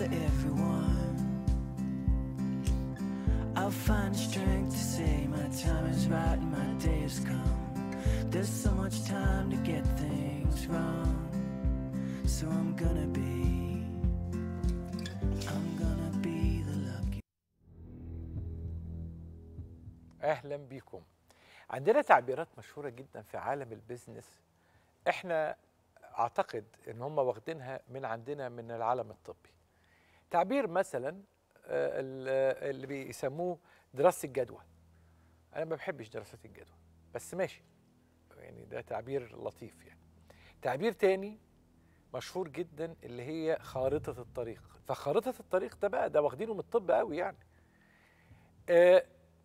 bother everyone. I'll find the strength to say my time is right and my day has come. There's so much time to get things wrong. So I'm gonna be, I'm gonna be the lucky. اهلا بيكم عندنا تعبيرات مشهوره جدا في عالم البيزنس احنا اعتقد ان هم واخدينها من عندنا من العالم الطبي تعبير مثلا آه، ال- آه، اللي بيسموه دراسه الجدوى انا ما بحبش دراسات الجدوى بس ماشي يعني ده تعبير لطيف يعني تعبير تاني مشهور جدا اللي هي خارطه الطريق فخارطه الطريق ده بقى ده واخدينه من الطب قوي يعني آه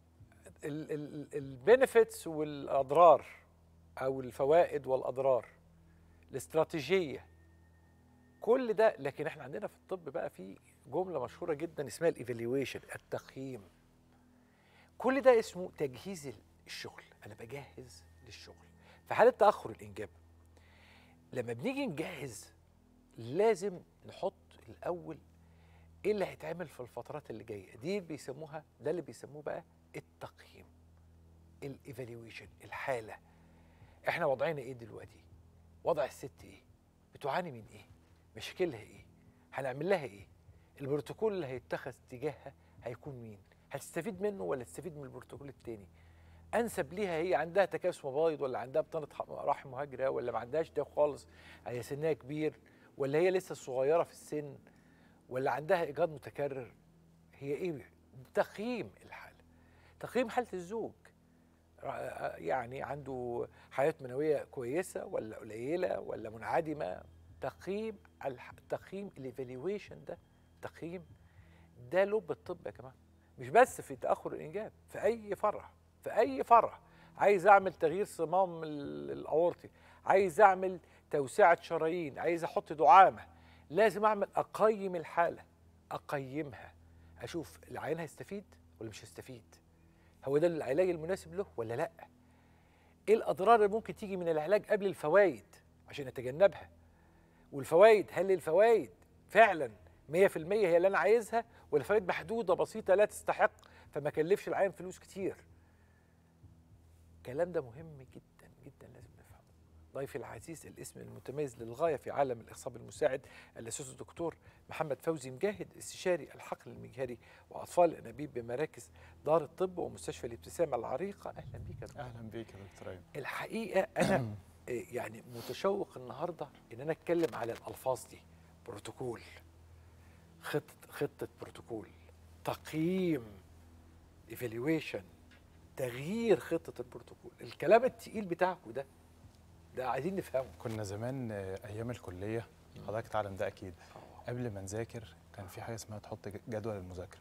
البنفيتس والاضرار او الفوائد والاضرار الاستراتيجيه كل ده لكن احنا عندنا في الطب بقى في جمله مشهوره جدا اسمها الايفالويشن التقييم كل ده اسمه تجهيز الشغل انا بجهز للشغل في حاله تاخر الانجاب لما بنيجي نجهز لازم نحط الاول ايه اللي هيتعمل في الفترات اللي جايه دي بيسموها ده اللي بيسموه بقى التقييم الايفالويشن الحاله احنا وضعنا ايه دلوقتي وضع الست ايه بتعاني من ايه مشاكلها ايه هنعمل لها ايه البروتوكول اللي هيتخذ تجاهها هيكون مين هتستفيد منه ولا تستفيد من البروتوكول التاني انسب ليها هي عندها تكاسل مبايض ولا عندها بطانه ح- رحم مهاجره ولا ما عندهاش ده خالص هي سنها كبير ولا هي لسه صغيره في السن ولا عندها ايجاد متكرر هي ايه تقييم الحاله تقييم حاله الزوج ع- يعني عنده حياه منويه كويسه ولا قليله ولا منعدمه تقييم الح- تقييم الايفالويشن ده تقييم ده لب الطب يا جماعه مش بس في تاخر الانجاب في اي فرع في اي فرع عايز اعمل تغيير صمام ال- الاورطي عايز اعمل توسعه شرايين عايز احط دعامه لازم اعمل اقيم الحاله اقيمها اشوف العيان هيستفيد ولا مش هيستفيد هو ده العلاج المناسب له ولا لا ايه الاضرار اللي ممكن تيجي من العلاج قبل الفوائد عشان اتجنبها والفوائد هل الفوائد فعلا 100% هي اللي انا عايزها ولا فوائد محدوده بسيطه لا تستحق فما كلفش العيان فلوس كتير الكلام ده مهم جدا جدا لازم نفهمه ضيفي العزيز الاسم المتميز للغايه في عالم الاخصاب المساعد الاستاذ الدكتور محمد فوزي مجاهد استشاري الحقل المجهري واطفال الانابيب بمراكز دار الطب ومستشفى الابتسامه العريقه اهلا بيك يا دكتور اهلا بيك يا دكتور ايمن الحقيقه انا إيه يعني متشوق النهارده ان انا اتكلم على الالفاظ دي بروتوكول خطه خطه بروتوكول تقييم ايفالويشن تغيير خطه البروتوكول الكلام التقيل بتاعكم ده ده عايزين نفهمه كنا زمان آه، ايام الكليه حضرتك تعلم ده اكيد قبل ما نذاكر كان في حاجه اسمها تحط ج- جدول المذاكره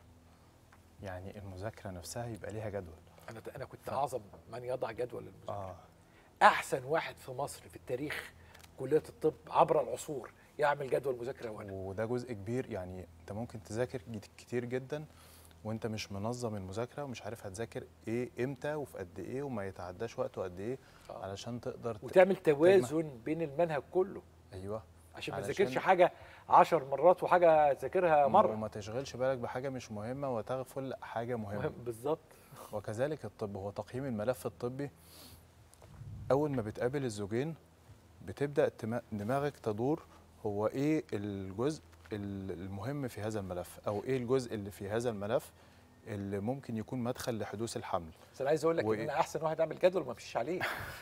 يعني المذاكره نفسها يبقى ليها جدول انا انا كنت اعظم من يضع جدول المذاكره اه احسن واحد في مصر في التاريخ كليه الطب عبر العصور يعمل جدول مذاكره وانا وده جزء كبير يعني انت ممكن تذاكر جد- كتير جدا وانت مش منظم المذاكره ومش عارف هتذاكر ايه امتى وفي قد ايه وما يتعداش وقته قد ايه آه. علشان تقدر ت- وتعمل توازن بين المنهج كله ايوه عشان ما علشان- تذاكرش حاجه عشر مرات وحاجه تذاكرها مره وما تشغلش بالك بحاجه مش مهمه وتغفل حاجه مهمه مهم بالظبط وكذلك الطب هو تقييم الملف الطبي اول ما بتقابل الزوجين بتبدا تما- دماغك تدور هو ايه الجزء ال- المهم في هذا الملف او ايه الجزء اللي في هذا الملف اللي ممكن يكون مدخل لحدوث الحمل بس انا عايز اقول لك ان وإيه؟ انا احسن واحد اعمل جدول ما امشيش عليه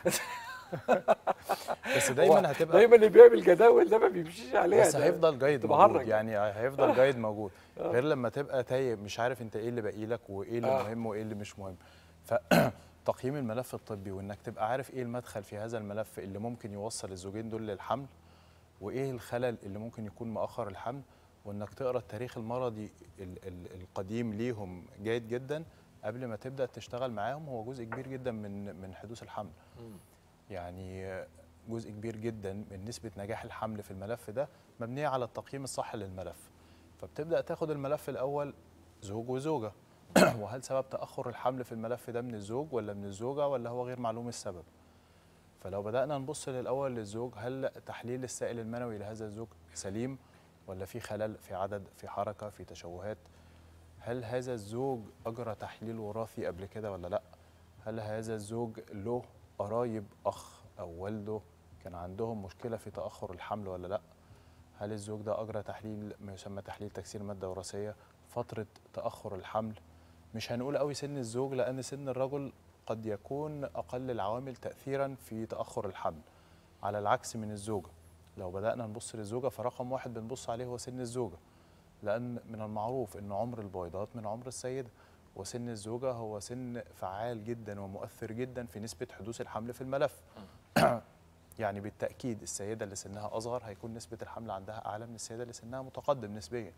بس هو دايما هتبقى دايما اللي بيعمل جداول ده ما بيمشيش عليها بس ده هيفضل جايد تبقى موجود هرج. يعني هيفضل جايد موجود غير لما تبقى تايه مش عارف انت ايه اللي باقي لك وايه اللي آه. مهم وايه اللي مش مهم فتقييم الملف الطبي وانك تبقى عارف ايه المدخل في هذا الملف اللي ممكن يوصل الزوجين دول للحمل وايه الخلل اللي ممكن يكون مؤخر الحمل وانك تقرا التاريخ المرضي ال ال القديم ليهم جيد جدا قبل ما تبدا تشتغل معاهم هو جزء كبير جدا من من حدوث الحمل مم. يعني جزء كبير جدا من نسبة نجاح الحمل في الملف ده مبنية على التقييم الصح للملف فبتبدأ تاخد الملف الأول زوج وزوجة وهل سبب تأخر الحمل في الملف ده من الزوج ولا من الزوجة ولا هو غير معلوم السبب فلو بدأنا نبص للأول للزوج هل تحليل السائل المنوي لهذا الزوج سليم ولا في خلل في عدد في حركه في تشوهات هل هذا الزوج اجرى تحليل وراثي قبل كده ولا لا هل هذا الزوج له قرايب اخ او والده كان عندهم مشكله في تاخر الحمل ولا لا هل الزوج ده اجرى تحليل ما يسمى تحليل تكسير ماده وراثيه فتره تاخر الحمل مش هنقول قوي سن الزوج لان سن الرجل قد يكون اقل العوامل تاثيرا في تاخر الحمل على العكس من الزوجه لو بدانا نبص للزوجه فرقم واحد بنبص عليه هو سن الزوجه لان من المعروف ان عمر البويضات من عمر السيده وسن الزوجه هو سن فعال جدا ومؤثر جدا في نسبه حدوث الحمل في الملف يعني بالتاكيد السيده اللي سنها اصغر هيكون نسبه الحمل عندها اعلى من السيده اللي سنها متقدم نسبيا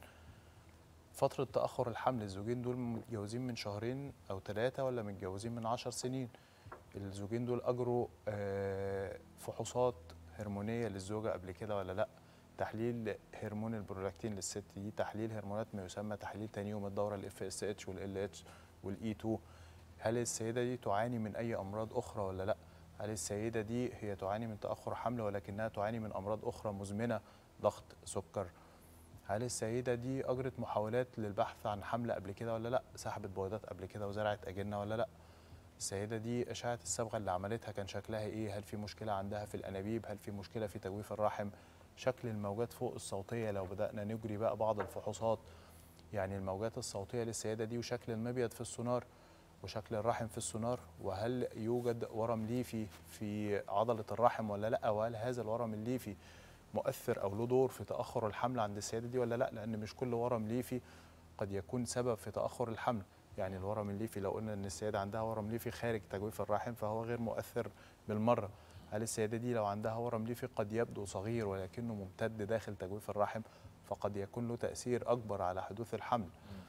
فتره تاخر الحمل الزوجين دول متجوزين من شهرين او ثلاثه ولا متجوزين من عشر سنين الزوجين دول اجروا آه، فحوصات هرمونيه للزوجه قبل كده ولا لا تحليل هرمون البرولاكتين للست دي تحليل هرمونات ما يسمى تحليل تاني يوم الدوره الاف اس اتش والال اتش والاي 2 هل السيده دي تعاني من اي امراض اخرى ولا لا هل السيده دي هي تعاني من تاخر حمل ولكنها تعاني من امراض اخرى مزمنه ضغط سكر هل السيده دي اجرت محاولات للبحث عن حمل قبل كده ولا لا سحبت بويضات قبل كده وزرعت اجنه ولا لا السيده دي اشعه الصبغه اللي عملتها كان شكلها ايه هل في مشكله عندها في الانابيب هل في مشكله في تجويف الرحم شكل الموجات فوق الصوتيه لو بدانا نجري بقى بعض الفحوصات يعني الموجات الصوتيه للسيده دي وشكل المبيض في السونار وشكل الرحم في السونار وهل يوجد ورم ليفي في عضله الرحم ولا لا وهل هذا الورم الليفي مؤثر او له دور في تاخر الحمل عند السيده دي ولا لا لان مش كل ورم ليفي قد يكون سبب في تاخر الحمل يعني الورم الليفي لو قلنا ان السيده عندها ورم ليفي خارج تجويف الرحم فهو غير مؤثر بالمره هل السيده دي لو عندها ورم ليفي قد يبدو صغير ولكنه ممتد داخل تجويف الرحم فقد يكون له تاثير اكبر على حدوث الحمل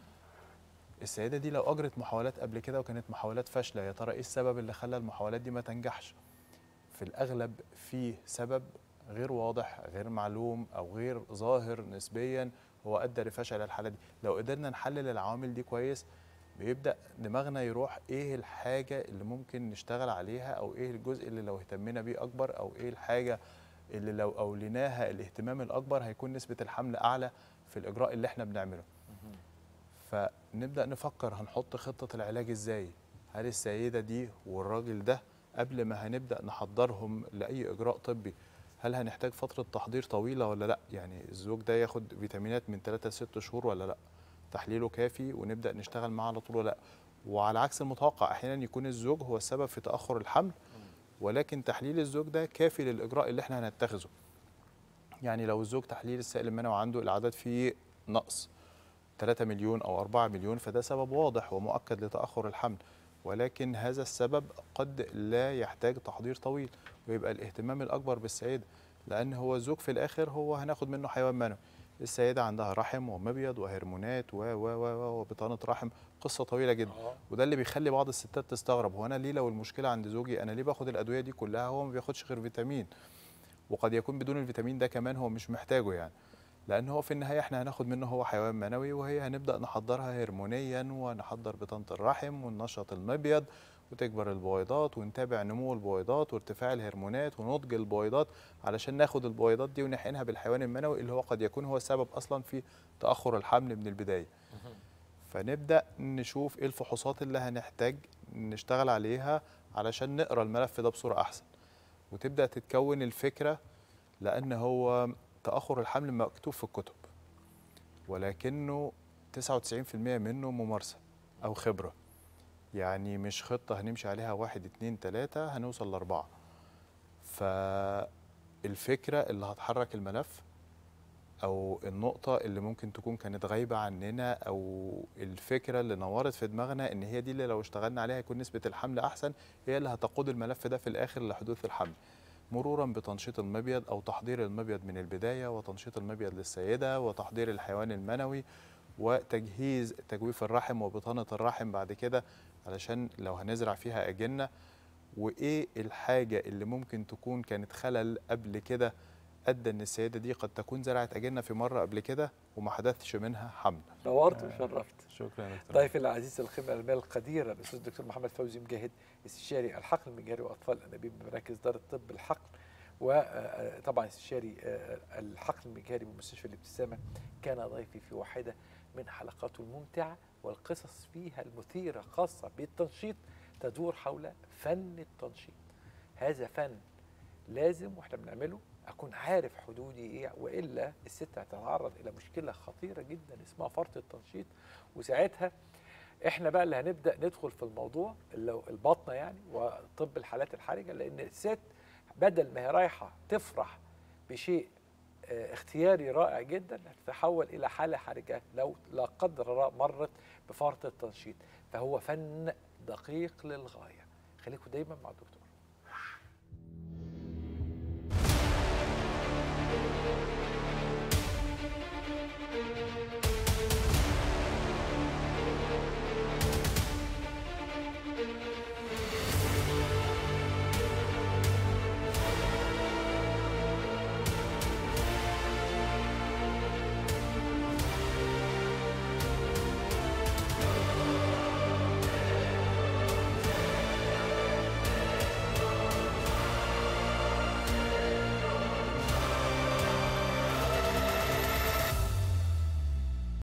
السيده دي لو اجرت محاولات قبل كده وكانت محاولات فاشله يا ترى ايه السبب اللي خلى المحاولات دي ما تنجحش في الاغلب في سبب غير واضح غير معلوم او غير ظاهر نسبيا هو ادى لفشل الحاله دي لو قدرنا نحلل العوامل دي كويس بيبدا دماغنا يروح ايه الحاجه اللي ممكن نشتغل عليها او ايه الجزء اللي لو اهتمينا بيه اكبر او ايه الحاجه اللي لو اوليناها الاهتمام الاكبر هيكون نسبه الحمل اعلى في الاجراء اللي احنا بنعمله فنبدا نفكر هنحط خطه العلاج ازاي هل السيده دي والراجل ده قبل ما هنبدا نحضرهم لاي اجراء طبي هل هنحتاج فتره تحضير طويله ولا لا يعني الزوج ده ياخد فيتامينات من 3 ل 6 شهور ولا لا تحليله كافي ونبدا نشتغل معاه على طول ولا لا وعلى عكس المتوقع احيانا يكون الزوج هو السبب في تاخر الحمل ولكن تحليل الزوج ده كافي للاجراء اللي احنا هنتخذه يعني لو الزوج تحليل السائل المنوي عنده الاعداد فيه نقص 3 مليون او 4 مليون فده سبب واضح ومؤكد لتاخر الحمل ولكن هذا السبب قد لا يحتاج تحضير طويل ويبقى الاهتمام الاكبر بالسيده لان هو الزوج في الاخر هو هناخد منه حيوان منوي السيده عندها رحم ومبيض وهرمونات و و و وبطانه رحم قصه طويله جدا اه وده اللي بيخلي بعض الستات تستغرب هو انا ليه لو المشكله عند زوجي انا ليه باخد الادويه دي كلها هو ما بياخدش غير فيتامين وقد يكون بدون الفيتامين ده كمان هو مش محتاجه يعني لان هو في النهايه احنا هناخد منه هو حيوان منوي وهي هنبدا نحضرها هرمونيا ونحضر بطانه الرحم وننشط المبيض وتكبر البويضات ونتابع نمو البويضات وارتفاع الهرمونات ونضج البويضات علشان ناخد البويضات دي ونحقنها بالحيوان المنوي اللي هو قد يكون هو السبب اصلا في تاخر الحمل من البدايه فنبدا نشوف ايه الفحوصات اللي هنحتاج نشتغل عليها علشان نقرا الملف ده بصوره احسن وتبدا تتكون الفكره لان هو تاخر الحمل مكتوب في الكتب ولكنه 99% منه ممارسه او خبره يعني مش خطه هنمشي عليها واحد اتنين تلاته هنوصل لاربعه فالفكره اللي هتحرك الملف او النقطه اللي ممكن تكون كانت غايبه عننا او الفكره اللي نورت في دماغنا ان هي دي اللي لو اشتغلنا عليها يكون نسبه الحمل احسن هي اللي هتقود الملف ده في الاخر لحدوث الحمل مرورا بتنشيط المبيض او تحضير المبيض من البدايه وتنشيط المبيض للسيده وتحضير الحيوان المنوي وتجهيز تجويف الرحم وبطانه الرحم بعد كده علشان لو هنزرع فيها اجنه وايه الحاجه اللي ممكن تكون كانت خلل قبل كده ادى ان السيده دي قد تكون زرعت اجنه في مره قبل كده وما حدثش منها حمل نورت وشرفت شكرا يا دكتور ضيفي العزيز الخبره العلميه القديره الاستاذ الدكتور محمد فوزي مجاهد استشاري الحقل المجاري واطفال الانابيب بمراكز دار الطب الحقل وطبعا استشاري آه، الحقل المجهري بمستشفى الابتسامه كان ضيفي في واحده من حلقاته الممتعه والقصص فيها المثيره خاصه بالتنشيط تدور حول فن التنشيط هذا فن لازم واحنا بنعمله اكون عارف حدودي ايه والا الست هتتعرض الى مشكله خطيره جدا اسمها فرط التنشيط وساعتها احنا بقى اللي هنبدا ندخل في الموضوع اللي هو البطنه يعني وطب الحالات الحرجه لان الست بدل ما هي رايحه تفرح بشيء آه، اختياري رائع جدا هتتحول الى حاله حرجه لو لا قدر الله مرت بفرط التنشيط فهو فن دقيق للغايه خليكم دايما مع الدكتور Thank you.